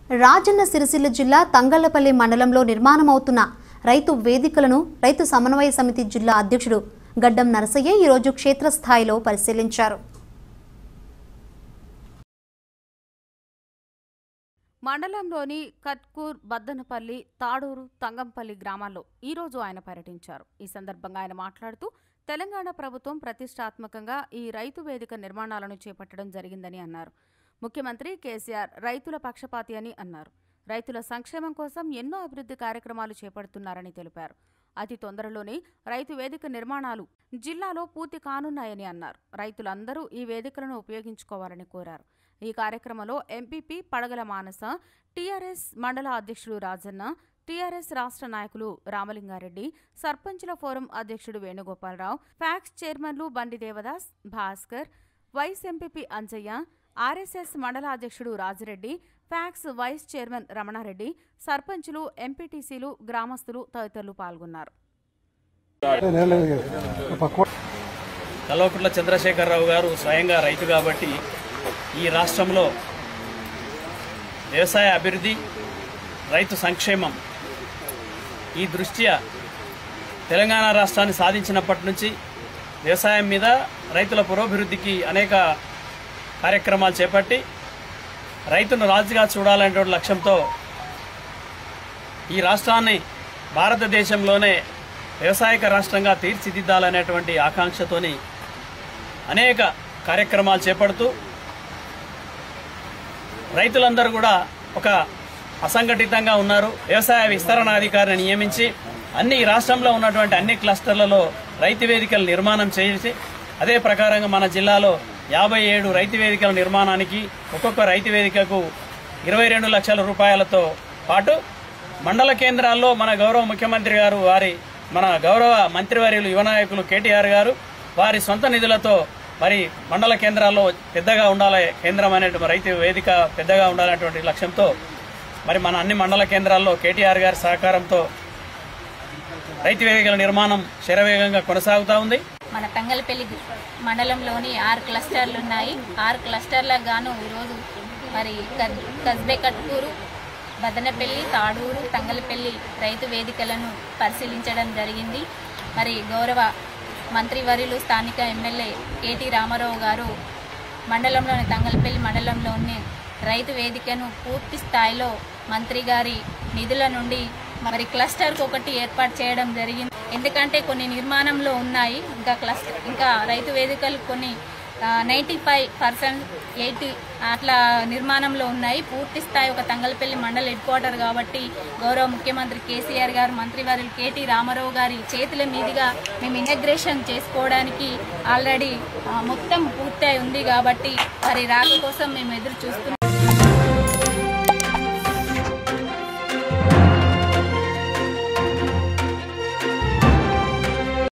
రాజన్న సిరిసిల్ల జిల్లా తంగళ్లపల్లి మండలంలో నిర్మాణమవుతున్న రైతు వేదికలను రైతు సమన్వయ సమితి జిల్లా అధ్యక్షుడు గడ్డం నరసయ్య ఈరోజు క్షేత్రస్థాయిలో పరిశీలించారు మండలంలోని కట్కూర్ బద్దనపల్లి తాడూరు తంగంపల్లి గ్రామాల్లో ఈరోజు ఆయన పర్యటించారు ఈ సందర్భంగా ఆయన మాట్లాడుతూ తెలంగాణ ప్రభుత్వం ప్రతిష్టాత్మకంగా ఈ రైతు వేదిక నిర్మాణాలను చేపట్టడం జరిగిందని అన్నారు ముఖ్యమంత్రి కేసీఆర్ రైతుల పక్షపాతి అని అన్నారు రైతుల సంక్షేమం కోసం ఎన్నో అభివృద్ధి కార్యక్రమాలు చేపడుతున్నారని తెలిపారు అతి తొందరలోనే రైతు వేదిక నిర్మాణాలు జిల్లాలో పూర్తి కానున్నాయని అన్నారు రైతులందరూ ఈ వేదికలను ఉపయోగించుకోవాలని కోరారు ఈ కార్యక్రమంలో ఎంపీపీ పడగల మానస టీఆర్ఎస్ మండల అధ్యక్షుడు రాజన్న టీఆర్ఎస్ రాష్ట్ర నాయకులు రామలింగారెడ్డి సర్పంచుల ఫోరం అధ్యక్షుడు వేణుగోపాలరావు ఫ్యాక్స్ చైర్మన్లు Bandi Devadas Bhaskar vice MPP Anjaiah RSS మండల అధ్యక్షుడు Rajireddy PACS vice chairman Ramanareddy సర్పంచులు ఎంపీటీసీలు గ్రామస్తులు తదితరులు పాల్గొన్నారు కల్వకుంట్ల చంద్రశేఖరరావు గారు స్వయంగా రైతు కాబట్టి ఈ రాష్ట్రంలో వ్యవసాయ అభివృద్ధి రైతు సంక్షేమం ఈ దృష్ట్యా తెలంగాణ రాష్ట్రాన్ని సాధించినప్పటి నుంచి వ్యవసాయం మీద రైతుల పురోభివృద్ధికి అనేక కార్యక్రమాలు చేపట్టి రైతును రాజుగా చూడాలనే లక్ష్యంతో ఈ రాష్ట్రాన్ని భారతదేశంలోనే వ్యవసాయక రాష్ట్రంగా తీర్చిదిద్దాలనేటువంటి ఆకాంక్షతోని అనేక కార్యక్రమాలు చేపడుతూ రైతులందరూ కూడా ఒక అసంఘటితంగా ఉన్నారు వ్యవసాయ విస్తరణ అధికారిని నియమించి అన్ని ఈ రాష్ట్రంలో ఉన్నటువంటి అన్ని క్లస్టర్లలో రైతు వేదికల నిర్మాణం చేసి అదే ప్రకారంగా మన జిల్లాలో యాభై ఏడు రైతు వేదికల నిర్మాణానికి ఒక్కొక్క రైతు వేదికకు ఇరవై రెండు లక్షల రూపాయలతో పాటు మండల కేంద్రాల్లో మన గౌరవ ముఖ్యమంత్రి గారు వారి మన గౌరవ మంత్రివర్యులు యువ నాయకులు కేటీఆర్ గారు వారి సొంత నిధులతో మరి మండల కేంద్రాల్లో పెద్దగా ఉండాలి కేంద్రం అనేటువంటి రైతు వేదిక పెద్దగా ఉండాలనేటువంటి లక్ష్యంతో మరి మన అన్ని మండల కేంద్రాల్లో కేటీఆర్ గారి సహకారంతో రైతు వేదికల నిర్మాణం శరవేగంగా కొనసాగుతూ ఉంది మన తంగలపల్లి మండలంలోని ఆరు క్లస్టర్లు ఉన్నాయి ఆరు క్లస్టర్లకు గాను ఈరోజు మరి కజ్- కస్బే కట్కూరు బదనపల్లి తాడూరు తంగలపల్లి రైతు వేదికలను పరిశీలించడం జరిగింది మరి గౌరవ మంత్రివర్యులు స్థానిక ఎమ్మెల్యే కేటీ రామారావు గారు మండలంలోని తంగలపల్లి మండలంలోని రైతు వేదికను పూర్తి స్థాయిలో మంత్రి గారి నిధుల నుండి మరి క్లస్టర్కి ఒకటి ఏర్పాటు చేయడం జరిగింది ఎందుకంటే కొన్ని నిర్మాణంలో ఉన్నాయి ఇంకా క్లస్టర్ ఇంకా రైతు వేదికలు కొన్ని నైంటీ ఫైవ్ పర్సెంట్ ఎయిటీ అట్లా నిర్మాణంలో ఉన్నాయి పూర్తి స్థాయి ఒక తంగలపల్లి మండల హెడ్ క్వార్టర్ కాబట్టి గౌరవ ముఖ్యమంత్రి కేసీఆర్ గారు మంత్రివర్యులు కేటీ రామారావు గారి చేతుల మీదుగా మేము ఇంటగ్రేషన్ చేసుకోవడానికి ఆల్రెడీ మొత్తం పూర్తి అయి ఉంది కాబట్టి మరి రాక కోసం మేము ఎదురు చూస్తున్నాం